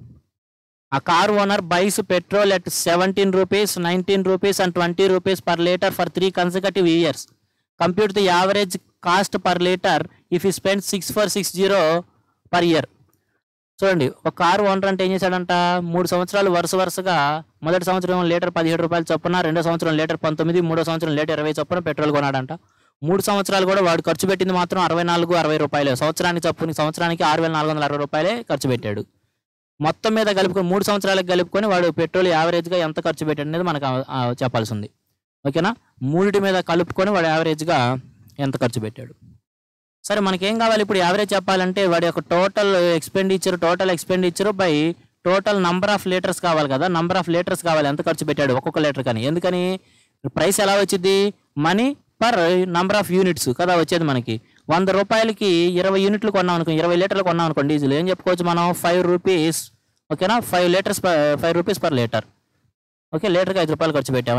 a car owner buys petrol at seventeen rupees nineteen rupees and twenty rupees per litre for three consecutive years compute the average cost per litre if you spend six four six zero per year చూడండి ఒక car owner అంటే ఏం చేశాడంట మూడు సంవత్సరాలు వరుస వరుసగా మొదటి సంవత్సరం లీటర్ పదిహేడు రూపాయలు చొప్పున రెండో సంవత్సరం లీటర్ పంతొమ్మిది మూడో సంవత్సరం లీటర్ ఇరవై చొప్పున పెట్రోల్ కొన్నాడంట మూడు సంవత్సరాలు కూడా వాడు ఖర్చు పెట్టింది మాత్రం అరవై నాలుగు అరవై రూపాయలే సంవత్సరానికి చొప్పున సంవత్సరానికి ఆరు వేల నాలుగు వందల అరవై రూపాయలే ఖర్చు పెట్టాడు మొత్తం మీద కలుపుకొని మూడు సంవత్సరాలకు కలుపుకొని వాడు పెట్రోల్ యావరేజ్గా ఎంత ఖర్చు పెట్టాడు అనేది మనకు ఆ- ఆ చెప్పాల్సి ఉంది ఓకేనా మూడిటి మీద కలుపుకొని వాడు యావరేజ్గా ఎంత ఖర్చు పెట్టాడు సరే మనకేం కావాలి ఇప్పుడు యావరేజ్ చెప్పాలంటే వాడి యొక్క total expenditure total expenditure by total number of litres కావాలి కదా నంబర్ ఆఫ్ లీటర్స్ కావాలి ఎంత ఖర్చు పెట్టాడు ఒక్కొక్క లీటర్ కానీ ఎందుకని ప్రైస్ ఎలా వచ్చింది money per number of units కదా వచ్చేది మనకి వంద రూపాయలకి ఇరవై యూనిట్లు కొన్నాం అనుకో ఇరవై లీటర్లు కొన్నాం అనుకోండి డీజిల్ ఏం చెప్పుకోవచ్చు మనం ఫైవ్ రూపీస్ ఓకేనా five litres five rupees per litre okay లీటర్కి ఐదు రూపాయలు ఖర్చు పెట్టామని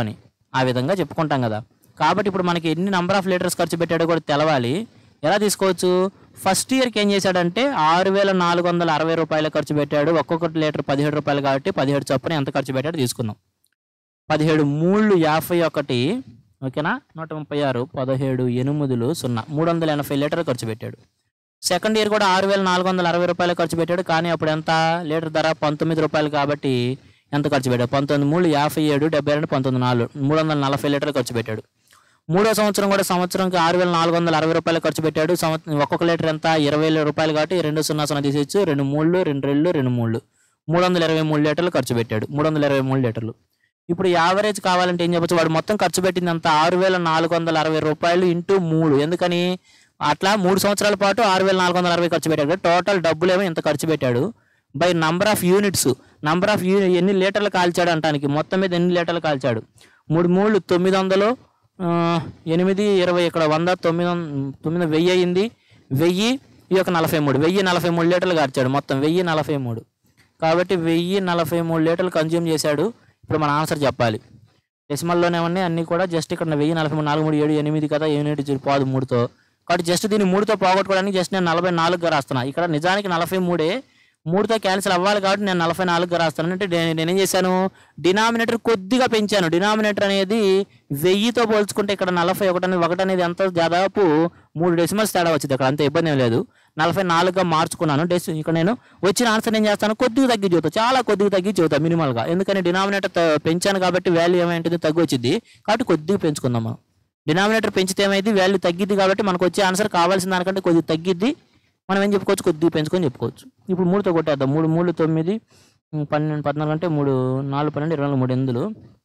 ఆ విధంగా చెప్పుకుంటాం కదా కాబట్టి ఇప్పుడు మనకి ఎన్ని నెంబర్ ఆఫ్ లీటర్స్ ఖర్చు పెట్టాడో కూడా తెలవాలి ఎలా తీసుకోవచ్చు ఫస్ట్ ఇయర్కి ఏం చేశాడంటే ఆరు వేల నాలుగు వందల అరవై రూపాయలు ఖర్చు పెట్టాడు ఒక్కొక్కటి లీటర్ పదిహేడు రూపాయలు కాబట్టి పదిహేడు చొప్పున ఎంత ఖర్చు పెట్టాడో తీసుకుందాం పదిహేడు మూళ్ళు యాభై ఒకటి ఓకేనా నూట ముప్పై ఆరు పదిహేడు ఎనిమిదిలు సున్నా మూడు వందల ఎనభై లీటర్ ఖర్చు పెట్టాడు సెకండ్ ఇయర్ కూడా ఆరు వేల నాలుగు వందల అరవై రూపాయలు ఖర్చు పెట్టాడు కానీ అప్పుడు ఎంత లీటర్ ధర పంతొమ్మిది రూపాయలు కాబట్టి ఎంత ఖర్చు పెట్టాడు పంతొమ్మిది మూడు యాభై ఏడు డెబ్బై రెండు పంతొమ్మిది నాలుగు మూడు వందల నలభై లీటర్లు ఖర్చు పెట్టాడు మూడో సంవత్సరం కూడా సంవత్సరంకి ఆరు వేల నాలుగు వందల అరవై రూపాయలు ఖర్చు పెట్టాడు సంవత్సరం ఒక్కొక్క లీటర్ ఎంత ఇరవై రూపాయలు కాబట్టి రెండు సున్నా సున్నా తీసేయచ్చు రెండు మూడు రెండు రెండు రెండు మూడు మూడు వందల ఇరవై మూడు లీటర్లు ఖర్చు పెట్టాడు మూడు వందల ఇరవై మూడు లీటర్లు ఇప్పుడు యావరేజ్ కావాలంటే ఏం చెప్పొచ్చు వాడు మొత్తం ఖర్చు పెట్టింది అంత ఆరు వేల నాలుగు వందల అరవై రూపాయలు ఇంటూ మూడు ఎందుకని అట్లా మూడు సంవత్సరాల పాటు ఆరు వేల నాలుగు వందల అరవై ఖర్చు పెట్టాడు టోటల్ డబ్బులేమో ఇంత ఖర్చు పెట్టాడు by number of units number of యూని ఎన్ని లీటర్లు కాల్చాడు అంటానికి మొత్తం మీద ఎన్ని లీటర్లు కాల్చాడు మూడు మూడు తొమ్మిది వందలు ఆ, ఎనిమిది ఇరవై ఇక్కడ వంద తొమ్మిది వం- తొమ్మిది వెయ్యి అయింది వెయ్యి ఈ యొక్క నలభై మూడు వెయ్యి నలభై మూడు లీటర్లు కార్చాడు మొత్తం వెయ్యి నలభై మూడు కాబట్టి వెయ్యి నలభై మూడు లీటర్లు కన్జ్యూమ్ చేశాడు ఇప్పుడు మన ఆన్సర్ చెప్పాలి డెసిమల్లోనే ఉన్నాయి అన్నీ కూడా జస్ట్ ఇక్కడ వెయ్యి నలభై మూడు నాలుగు మూడు ఏడు ఎనిమిది కదా యూనిట్ జీరో పాదు మూడుతో కాబట్టి జస్ట్ దీన్ని మూడుతో పోగొట్టుకోవడానికి జస్ట్ నేను నలభై నాలుగుగా రాస్తున్నా ఇక్కడ నిజానికి నలభై మూడే మూడుతో క్యాన్సిల్ అవ్వాలి కాబట్టి నేను నలభై నాలుగుగా రాస్తాను అంటే నేను నేనేం చేశాను డినామినేటర్ కొద్దిగా పెంచాను డినామినేటర్ అనేది వెయ్యితో పోల్చుకుంటే ఇక్కడ నలభై ఒకటి అనేది ఒకటి అనేది ఎంత దాదాపు మూడు డెసిమల్స్ తేడా వచ్చింది అక్కడ అంత ఇబ్బంది ఏం లేదు నలభై నాలుగుగా మార్చుకున్నాను డెస్ ఇక్కడ నేను వచ్చిన ఆన్సర్ ఏం చేస్తాను కొద్దిగా తగ్గి చూద్దాం చాలా కొద్దిగా తగ్గి చూద్దాం మినిమల్గా ఎందుకని డినామినేటర్ పెంచాను కాబట్టి వాల్యూ ఏమైంటుంది తగ్గి వచ్చింది కాబట్టి కొద్దిగా పెంచుకుందాం మనం డినామినేటర్ పెంచితే ఏమైంది వాల్యూ తగ్గిద్ది కాబట్టి మనకు వచ్చే ఆన్సర్ కావాల్సిన దానికంటే కొద్దిగా తగ్గిద్ది మనం ఏం చెప్పుకోవచ్చు కొద్దిగా పెంచుకొని చెప్పుకోవచ్చు ఇప్పుడు మూడుతో కొట్టేద్దాం మూడు మూడు తొమ్మిది ఉమ్, పన్నెండు పద్నాలుగు అంటే మూడు నాలుగు పన్నెండు ఇరవై నాలుగు మూడు ఎందులు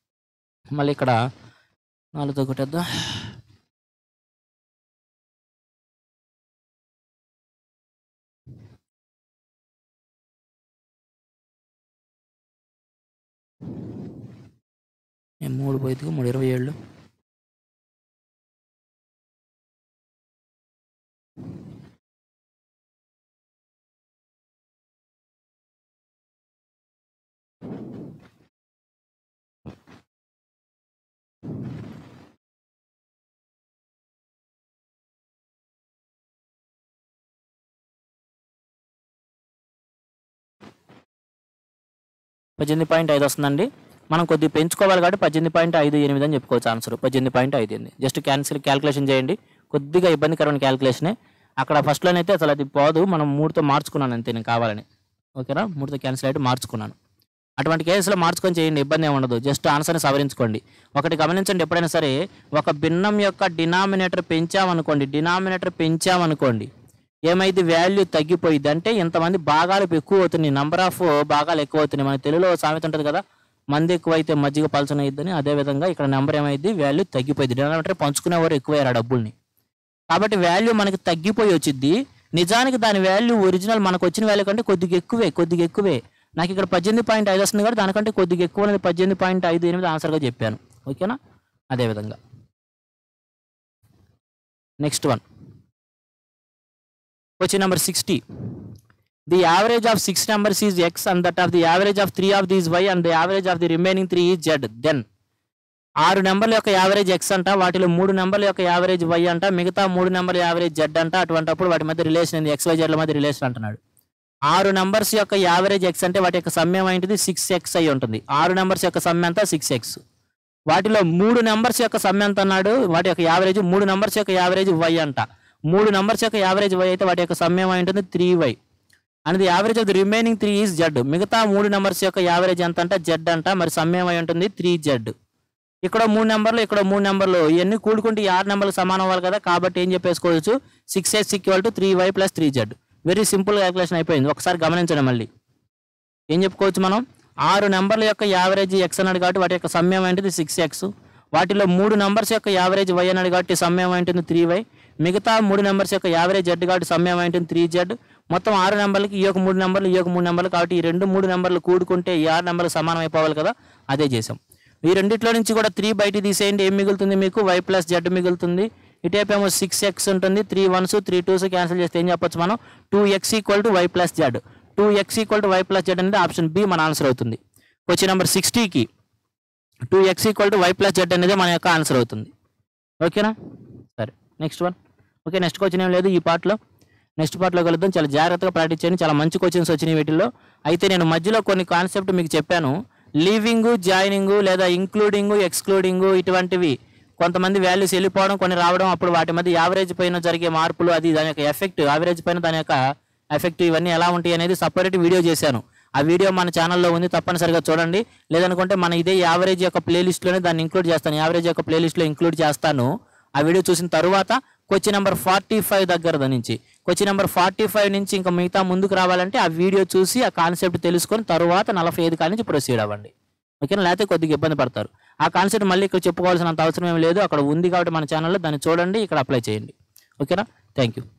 మళ్ళీ ఇక్కడ నాలుగుతో కొట్టేద్దాం ఏ మూడు పోయిద్దిగా మూడు ఇరవై ఏళ్ళు పద్దెనిమిది పాయింట్ ఐదు వస్తుందండి మనం కొద్దిగా పెంచుకోవాలి కాబట్టి పద్దెనిమిది పాయింట్ ఐదు ఎనిమిది అని చెప్పుకోవచ్చు ఆన్సర్ పద్దెనిమిది పాయింట్ ఐదు ఎనిమిది జస్ట్ క్యాన్సిల్ క్యాల్కులేషన్ చేయండి కొద్దిగా ఇబ్బందికరమైన క్యాల్కులేషనే అక్కడ ఫస్ట్లోనైతే అసలు అది పోదు మనం మూడుతో మార్చుకున్నాను అంతే నేను కావాలని ఓకేనా మూడుతో క్యాన్సిల్ అయితే మార్చుకున్నాను అటువంటి కేసులో మార్చుకొని చేయండి ఇబ్బంది ఏమి ఉండదు జస్ట్ ఆన్సర్ని సవరించుకోండి ఒకటి గమనించండి ఎప్పుడైనా సరే ఒక భిన్నం యొక్క డినామినేటర్ పెంచామనుకోండి డినామినేటర్ పెంచామనుకోండి ఏమైంది వాల్యూ తగ్గిపోయింది అంటే ఇంతమంది భాగాలు ఎక్కువ అవుతున్నాయి నంబర్ ఆఫ్ భాగాలు ఎక్కువ అవుతున్నాయి మన తెలుగులో ఓ సామెత ఉంటుంది కదా మంది ఎక్కువైతే మజ్జిగ పలచన అయ్యిద్దని అదే విధంగా ఇక్కడ నెంబర్ ఏమైంది వాల్యూ తగ్గిపోయింది డినామినేటర్ పంచుకునేవారు ఎక్కువయ్యారు ఆ డబ్బుల్ని కాబట్టి వాల్యూ మనకి తగ్గిపోయి వచ్చింది నిజానికి దాని వాల్యూ ఒరిజినల్ మనకు వచ్చిన వాల్యూ కంటే కొద్దిగా ఎక్కువే కొద్దిగా ఎక్కువే నాకు ఇక్కడ పద్దెనిమిది పాయింట్ ఐదు వస్తుంది కాబట్టి దానికంటే కొద్దిగా ఎక్కువ అనేది పద్దెనిమిది పాయింట్ ఐదు ఎనిమిది ఆన్సర్గా చెప్పాను ఓకేనా అదే విధంగా next one question number sixty the average of six numbers is x and that of the average of three of these y and the average of the remaining three is z then ఆరు నెంబర్ల యొక్క average X అంట వాటిలో మూడు నెంబర్ల యొక్క average why అంట మిగతా మూడు నెంబర్ల యావరేజ్ జెడ్ అంట అటువంటిప్పుడు వాటి మధ్య రిలేషన్ ఉంది ఎక్స్ వై జెడ్ల మధ్య రిలేషన్ అంటున్నాడు ఆరు నెంబర్స్ యొక్క యావరేజ్ ఎక్స్ అంటే వాటి యొక్క సమ్యం ఏంటిది సిక్స్ ఎక్స్ అయి ఉంటుంది ఆరు నెంబర్స్ యొక్క సమ్యం అంతా సిక్స్ ఎక్స్ వాటిలో మూడు నెంబర్స్ యొక్క సమ్యం ఎంత అన్నాడు వాటి యొక్క యావరేజ్ మూడు నెంబర్స్ యొక్క యావరేజ్ వై అంట మూడు నెంబర్స్ యొక్క యావరేజ్ వై అయితే వాటి యొక్క సమ్యం అయి ఉంటుంది three y and the average of the remaining three is z మిగతా మూడు నెంబర్స్ యొక్క యావరేజ్ ఎంత అంటే జెడ్ అంట మరి సమ్యం అయి ఉంటుంది త్రీ జెడ్ ఇక్కడ మూడు నెంబర్లు ఇక్కడ మూడు నెంబర్లు ఇవన్నీ కూడుకుంటే ఈ ఆరు నెంబర్లు సమానం అవ్వాలి కదా కాబట్టి ఏం చెప్పేసుకోవచ్చు six x equal to three y plus three z very simple calculation అయిపోయింది ఒకసారి గమనించండి మళ్ళీ ఏం చెప్పుకోవచ్చు మనం ఆరు నెంబర్ల యొక్క యావరేజ్ ఎక్స్ అన్నాడు కాబట్టి వాటి యొక్క సమ్యం ఏంటిది సిక్స్ ఎక్స్ వాటిలో మూడు నెంబర్స్ యొక్క యావరేజ్ వై అన్నాడు కాబట్టి సమ్యం ఏంటిది త్రీ వై మిగతా మూడు నెంబర్స్ యొక్క యావరేజ్ జెడ్ కాబట్టి సమ్యం ఏంటిది త్రీ జెడ్ మొత్తం ఆరు నెంబర్లకి ఈ యొక్క మూడు నెంబర్లు ఈ యొక్క మూడు నెంబర్లు కాబట్టి ఈ రెండు మూడు నెంబర్లు కూడుకుంటే ఈ ఆరు నెంబర్లు సమానం అయిపోవాలి కదా అదే చేసాం ఈ రెండిట్లో నుంచి కూడా త్రీ బయట తీసేయండి ఏం మిగులుతుంది మీకు వై ప్లస్ జెడ్ మిగులుతుంది ఇటేపు ఏమో సిక్స్ ఎక్స్ ఉంటుంది three ones three twos cancel చేస్తే ఏం చెప్పొచ్చు మనం two x equal to y plus z two x equal to y plus z అనేది ఆప్షన్ బి మన ఆన్సర్ అవుతుంది క్వశ్చన్ నెంబర్ సిక్స్టీకి two x equal to y plus z అనేది మన యొక్క ఆన్సర్ అవుతుంది ఓకేనా సరే next one okay next question ఏం లేదు ఈ పార్ట్లో నెక్స్ట్ పార్ట్లో కలుద్దాం చాలా జాగ్రత్తగా ప్రాక్టీస్ చేయండి చాలా మంచి క్వశ్చన్స్ వచ్చినాయి వీటిల్లో అయితే నేను మధ్యలో కొన్ని కాన్సెప్ట్ మీకు చెప్పాను లీవింగ్ జాయినింగ్ లేదా ఇంక్లూడింగ్ ఎక్స్క్లూడింగ్ ఇటువంటివి కొంతమంది వాల్యూస్ వెళ్ళిపోవడం కొన్ని రావడం అప్పుడు వాటి మధ్య యావరేజ్ పైన జరిగే మార్పులు అది దాని యొక్క ఎఫెక్ట్ యావరేజ్ పైన దాని యొక్క ఎఫెక్ట్ ఇవన్నీ ఎలా ఉంటాయి అనేది సపరేట్ వీడియో చేశాను ఆ వీడియో మన ఛానల్లో ఉంది తప్పనిసరిగా చూడండి లేదనుకుంటే మన ఇదే యావరేజ్ యొక్క ప్లేలిస్ట్లోనే దాన్ని ఇంక్లూడ్ చేస్తాను యావరేజ్ యొక్క ప్లేలిస్ట్లో ఇంక్లూడ్ చేస్తాను ఆ వీడియో చూసిన తర్వాత క్వశ్చన్ నెంబర్ ఫార్టీ ఫైవ్ దగ్గర నుంచి క్వశ్చన్ నెంబర్ ఫార్టీ ఫైవ్ నుంచి ఇంకా మిగతా ముందుకు రావాలంటే ఆ వీడియో చూసి ఆ కాన్సెప్ట్ తెలుసుకొని తర్వాత నలభై ఐదు కాడి నుంచి ప్రొసీడ్ అవ్వండి ఓకేనా లేకపోతే కొద్దిగా ఇబ్బంది పడతారు ఆ కాన్సెప్ట్ మళ్ళీ ఇక్కడ చెప్పుకోవాల్సినంత అవసరం ఏం లేదు అక్కడ ఉంది కాబట్టి మన ఛానల్లో దాన్ని చూడండి ఇక్కడ అప్లై చేయండి ఓకేనా థ్యాంక్ యూ